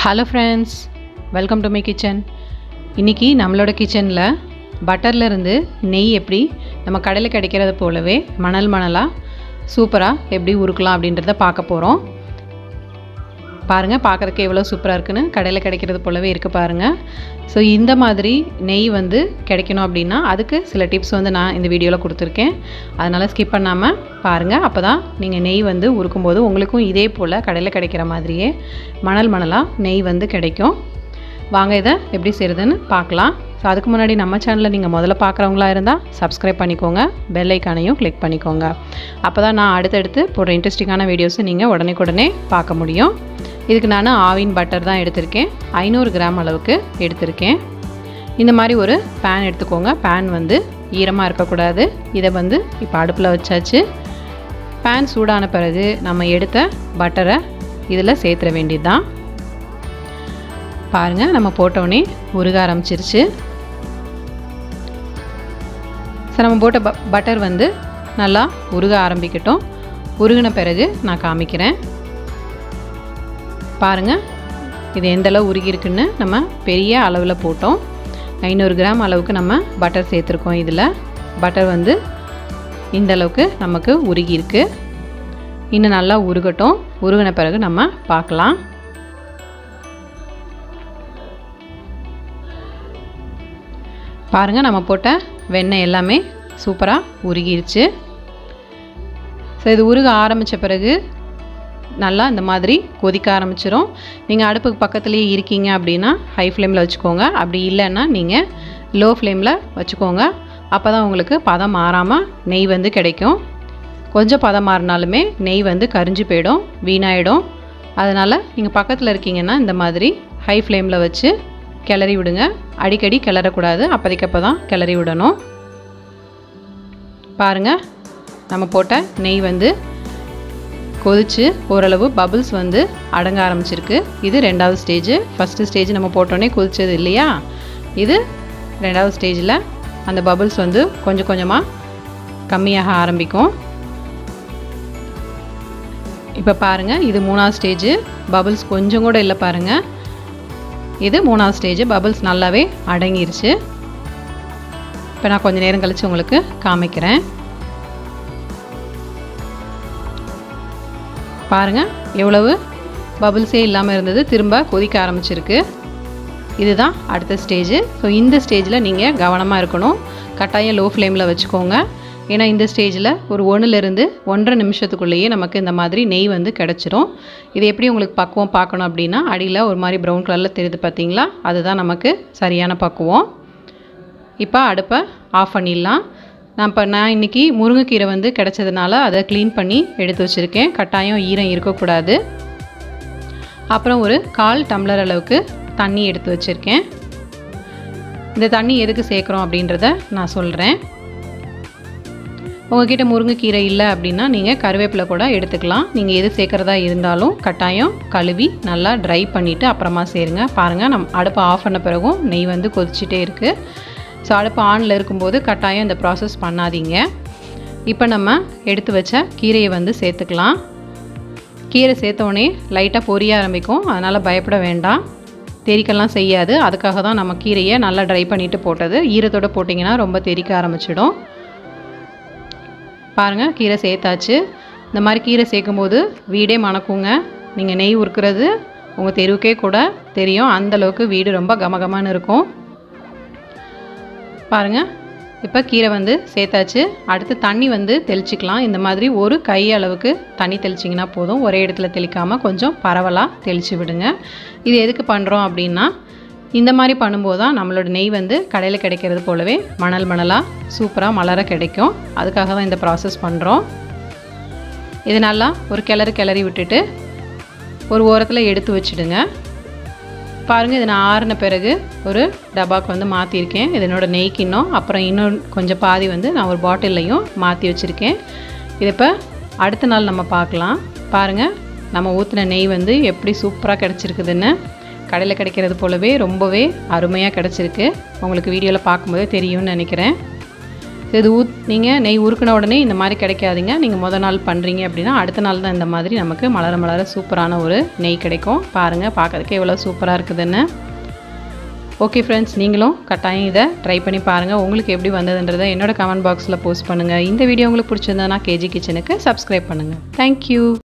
hello friends welcome to my kitchen இன்றைக்கி நம்மளோட கிச்சனில் பட்டரில் இருந்து நெய் எப்படி நம்ம கடையில் கிடைக்கிறது போலவே மணல் மணலாக சூப்பராக எப்படி உருக்கலாம் அப்படின்றத பார்க்க போகிறோம் பாருங்கள் பார்க்குறதுக்கு எவ்வளோ சூப்பராக இருக்குன்னு கடையில் கிடைக்கிறது போலவே இருக்குது பாருங்கள் ஸோ இந்த மாதிரி நெய் வந்து கிடைக்கணும் அப்படின்னா அதுக்கு சில டிப்ஸ் வந்து நான் இந்த வீடியோவில் கொடுத்துருக்கேன் அதனால் ஸ்கிப் பண்ணாமல் பாருங்கள் அப்போ தான் நீங்கள் நெய் வந்து உருக்கும்போது உங்களுக்கும் இதே போல் கடையில் கிடைக்கிற மாதிரியே மணல் மணலாக நெய் வந்து கிடைக்கும் வாங்க இதை எப்படி செய்கிறதுன்னு பார்க்கலாம் ஸோ அதுக்கு முன்னாடி நம்ம சேனலில் நீங்கள் முதல்ல பார்க்குறவங்களா இருந்தால் சப்ஸ்கிரைப் பண்ணிக்கோங்க பெல் ஐக்கானையும் கிளிக் பண்ணிக்கோங்க அப்போ தான் நான் அடுத்தடுத்து போடுற இன்ட்ரெஸ்டிங்கான வீடியோஸை நீங்கள் உடனே உடனே பார்க்க முடியும் இதுக்கு நான் ஆவின் பட்டர் தான் எடுத்திருக்கேன் ஐநூறு கிராம் அளவுக்கு எடுத்திருக்கேன் இந்த மாதிரி ஒரு பேன் எடுத்துக்கோங்க பேன் வந்து ஈரமாக இருக்கக்கூடாது இதை வந்து இப்போ அடுப்பில் வச்சாச்சு பேன் சூடான பிறகு நம்ம எடுத்த பட்டரை இதில் சேர்த்துற வேண்டியது தான் பாருங்கள் நம்ம போட்டோடனே உருக ஆரம்பிச்சிருச்சு ஸோ நம்ம போட்ட ப பட்டர் வந்து நல்லா உருக ஆரம்பிக்கட்டும் உருகின பிறகு நான் காமிக்கிறேன் பாருங்கள் இது எந்தளவு உருகி இருக்குன்னு நம்ம பெரிய அளவில் போட்டோம் ஐநூறு கிராம் அளவுக்கு நம்ம பட்டர் சேர்த்துருக்கோம் இதில் பட்டர் வந்து இந்த அளவுக்கு நமக்கு உருகி இருக்கு இன்னும் நல்லா உருகட்டும் உருகின பிறகு நம்ம பார்க்கலாம் பாருங்கள் நம்ம போட்ட வெண்ணெய் எல்லாமே சூப்பராக உருகிருச்சு ஸோ இது உருக ஆரம்பித்த பிறகு நல்லா இந்த மாதிரி கொதிக்க ஆரம்பிச்சிரும் நீங்கள் அடுப்புக்கு பக்கத்துலேயே இருக்கீங்க அப்படின்னா ஹை ஃப்ளேமில் வச்சுக்கோங்க அப்படி இல்லைன்னா நீங்கள் லோ ஃப்ளேமில் வச்சுக்கோங்க அப்போ தான் உங்களுக்கு பதம் மாறாமல் நெய் வந்து கிடைக்கும் கொஞ்சம் பதம் மாறினாலுமே நெய் வந்து கரிஞ்சு போயிடும் வீணாயிடும் அதனால் நீங்கள் பக்கத்தில் இருக்கீங்கன்னா இந்த மாதிரி ஹை ஃப்ளேமில் வச்சு கிளறி விடுங்க அடிக்கடி கிளறக்கூடாது அப்போதைக்கு அப்போ தான் கிளறி விடணும் பாருங்கள் நம்ம போட்ட நெய் வந்து கொதித்து ஓரளவு பபுள்ஸ் வந்து அடங்க ஆரம்பிச்சிருக்கு இது ரெண்டாவது ஸ்டேஜ் ஃபஸ்ட்டு ஸ்டேஜ் நம்ம போட்டோன்னே கொதிச்சது இல்லையா இது ரெண்டாவது ஸ்டேஜில் அந்த பபுள்ஸ் வந்து கொஞ்சம் கொஞ்சமாக கம்மியாக ஆரம்பிக்கும் இப்போ பாருங்கள் இது மூணாவது ஸ்டேஜ் பபுள்ஸ் கொஞ்சம் கூட இல்லை பாருங்கள் இது மூணாவது ஸ்டேஜ் பபுள்ஸ் நல்லாவே அடங்கிருச்சு இப்போ நான் கொஞ்சம் நேரம் கழித்து உங்களுக்கு காமிக்கிறேன் பாருங்கள் எவ்வளவு பபுள்ஸே இல்லாமல் இருந்தது திரும்ப கொதிக்க ஆரம்பிச்சிருக்கு இதுதான் அடுத்த ஸ்டேஜ் ஸோ இந்த ஸ்டேஜில் நீங்கள் கவனமாக இருக்கணும் கட்டாயம் லோ ஃப்ளேமில் வச்சுக்கோங்க ஏன்னா இந்த ஸ்டேஜில் ஒரு ஒன்றுலேருந்து ஒன்றரை நிமிஷத்துக்குள்ளேயே நமக்கு இந்த மாதிரி நெய் வந்து கிடச்சிரும் இது எப்படி உங்களுக்கு பக்குவம் பார்க்கணும் அப்படின்னா அடியில் ஒரு மாதிரி ப்ரௌன் கலரில் தெரியுது பார்த்தீங்களா அதுதான் நமக்கு சரியான பக்குவம் இப்போ அடுப்பை ஆஃப் பண்ணிடலாம் நான் இப்போ நான் இன்றைக்கி முருங்கைக்கீரை வந்து கிடச்சதுனால அதை க்ளீன் பண்ணி எடுத்து வச்சுருக்கேன் கட்டாயம் ஈரம் இருக்கக்கூடாது அப்புறம் ஒரு கால் டம்ளர் அளவுக்கு தண்ணி எடுத்து வச்சுருக்கேன் இந்த தண்ணி எதுக்கு சேர்க்குறோம் அப்படின்றத நான் சொல்கிறேன் உங்ககிட்ட முருங்கைக்கீரை இல்லை அப்படின்னா நீங்கள் கருவேப்பிலை கூட எடுத்துக்கலாம் நீங்கள் எது சேர்க்குறதா இருந்தாலும் கட்டாயம் கழுவி நல்லா ட்ரை பண்ணிவிட்டு அப்புறமா சேருங்க பாருங்கள் நம் அடுப்பை ஆஃப் பண்ண பிறகும் நெய் வந்து கொதிச்சிட்டே இருக்குது ஸோ அடுப்பு ஆனில் இருக்கும்போது கட்டாயம் இந்த ப்ராசஸ் பண்ணாதீங்க இப்போ நம்ம எடுத்து வச்ச கீரையை வந்து சேர்த்துக்கலாம் கீரை சேர்த்தோடனே லைட்டாக பொரிய ஆரம்பிக்கும் அதனால் பயப்பட வேண்டாம் தெறிக்கெல்லாம் செய்யாது அதுக்காக தான் நம்ம கீரையை நல்லா ட்ரை பண்ணிவிட்டு போட்டது ஈரத்தோடு போட்டிங்கன்னா ரொம்ப தெறிக்க ஆரம்பிச்சிடும் பாருங்கள் கீரை சேர்த்தாச்சு இந்த மாதிரி கீரை சேர்க்கும்போது வீடே மணக்குங்க நீங்கள் நெய் உருக்குறது உங்கள் தெருவுக்கே கூட தெரியும் அந்தளவுக்கு வீடு ரொம்ப கமகமான்னு இருக்கும் பாருங்கள் இப்போ கீரை வந்து சேர்த்தாச்சு அடுத்து தண்ணி வந்து தெளிச்சிக்கலாம் இந்த மாதிரி ஒரு கை அளவுக்கு தண்ணி தெளிச்சிங்கன்னா போதும் ஒரே இடத்துல தெளிக்காமல் கொஞ்சம் பரவலாக தெளித்து விடுங்க இது எதுக்கு பண்ணுறோம் அப்படின்னா இந்த மாதிரி பண்ணும்போது தான் நம்மளோட நெய் வந்து கடையில் கிடைக்கிறது போலவே மணல் மணலாக சூப்பராக மலர கிடைக்கும் அதுக்காக தான் இந்த ப்ராசஸ் பண்ணுறோம் இது நல்லா ஒரு கிளறு கிளறி விட்டுட்டு ஒரு ஓரத்தில் எடுத்து வச்சுடுங்க பாருங்கள் இது நான் ஆறின பிறகு ஒரு டப்பாக்கு வந்து மாற்றிருக்கேன் இது என்னோடய நெய் கிண்ணம் அப்புறம் இன்னும் கொஞ்சம் பாதி வந்து நான் ஒரு பாட்டில்லையும் மாற்றி வச்சுருக்கேன் இது இப்போ அடுத்த நாள் நம்ம பார்க்கலாம் பாருங்கள் நம்ம ஊற்றின நெய் வந்து எப்படி சூப்பராக கிடச்சிருக்குதுன்னு கடையில் கிடைக்கிறது போலவே ரொம்பவே அருமையாக கிடச்சிருக்கு உங்களுக்கு வீடியோவில் பார்க்கும்போதே தெரியும்னு நினைக்கிறேன் இது ஊத் நீங்கள் நெய் உருக்கின உடனே இந்த மாதிரி கிடைக்காதீங்க நீங்கள் முத நாள் பண்ணுறீங்க அப்படின்னா அடுத்த நாள் தான் இந்த மாதிரி நமக்கு மலர மலர சூப்பரான ஒரு நெய் கிடைக்கும் பாருங்கள் பார்க்கறதுக்கு எவ்வளோ சூப்பராக இருக்குதுன்னு ஓகே ஃப்ரெண்ட்ஸ் நீங்களும் கட்டாயம் இதை ட்ரை பண்ணி பாருங்கள் உங்களுக்கு எப்படி வந்ததுன்றதை என்னோட கமெண்ட் பாக்ஸில் போஸ்ட் பண்ணுங்கள் இந்த வீடியோ உங்களுக்கு பிடிச்சிருந்ததுன்னா கேஜி கிச்சனுக்கு சப்ஸ்கிரைப் பண்ணுங்கள் தேங்க்யூ